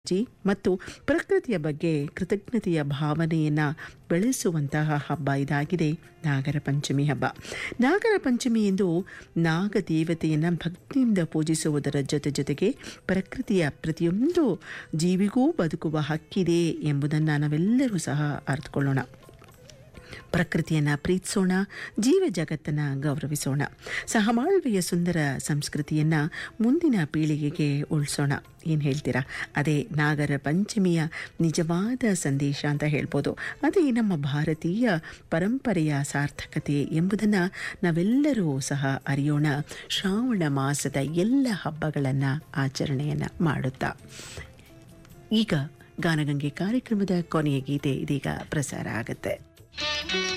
G ಮತ್ತು ಪ್ರಕೃತಿಯ ಬಗ್ಗೆ ಕೃತಜ್ಞತೆಯ ಭಾವನೆಯನ್ನು ಬೆಳೆಸುವಂತಹ ಹಬ್ಬ ಇದಾಗಿದೆ ನಾಗರ ಪಂಚಮಿ ಹಬ್ಬ ನಾಗರ ಪಂಚಮಿ ಎಂದು ನಾಗ ದೇವತೆಯನ್ನು ಭಕ್ತಿಯಿಂದ ಪೂಜಿಸುವುದರ ಜೊತೆ ಜೊತೆಗೆ ಪ್ರಕೃತಿಯ ಪ್ರತಿಯೊಂದು ಜೀವಿಗೂ ಬದುಕುವ ಹಕ್ಕಿದೆ ಎಂಬುದನ್ನು ನಾವೆಲ್ಲರೂ ಸಹ ಅರ್ಥಕೊಳ್ಳೋಣ ಪ್ರಕೃತಿಯನ್ನು ಪ್ರೀತಿಸೋಣ ಜೀವ ಜಗತ್ತನ್ನು ಗೌರವಿಸೋಣ ಸಹಬಾಳ್ವೆಯ ಸುಂದರ ಸಂಸ್ಕೃತಿಯನ್ನು ಮುಂದಿನ ಪೀಳಿಗೆಗೆ ಉಳಿಸೋಣ ಏನು ಹೇಳ್ತೀರಾ ಅದೇ ನಾಗರ ಪಂಚಮಿಯ ನಿಜವಾದ ಸಂದೇಶ ಅಂತ ಹೇಳ್ಬೋದು ಅದೇ ನಮ್ಮ ಭಾರತೀಯ ಪರಂಪರೆಯ ಸಾರ್ಥಕತೆ ಎಂಬುದನ್ನು ನಾವೆಲ್ಲರೂ ಸಹ ಅರಿಯೋಣ ಶ್ರಾವಣ ಮಾಸದ ಎಲ್ಲ ಹಬ್ಬಗಳನ್ನು ಆಚರಣೆಯನ್ನು ಮಾಡುತ್ತಾ ಈಗ ಗಾನಗಂಗೆ ಕಾರ್ಯಕ್ರಮದ ಕೊನೆಯ ಗೀತೆ ಇದೀಗ ಪ್ರಸಾರ ಆಗುತ್ತೆ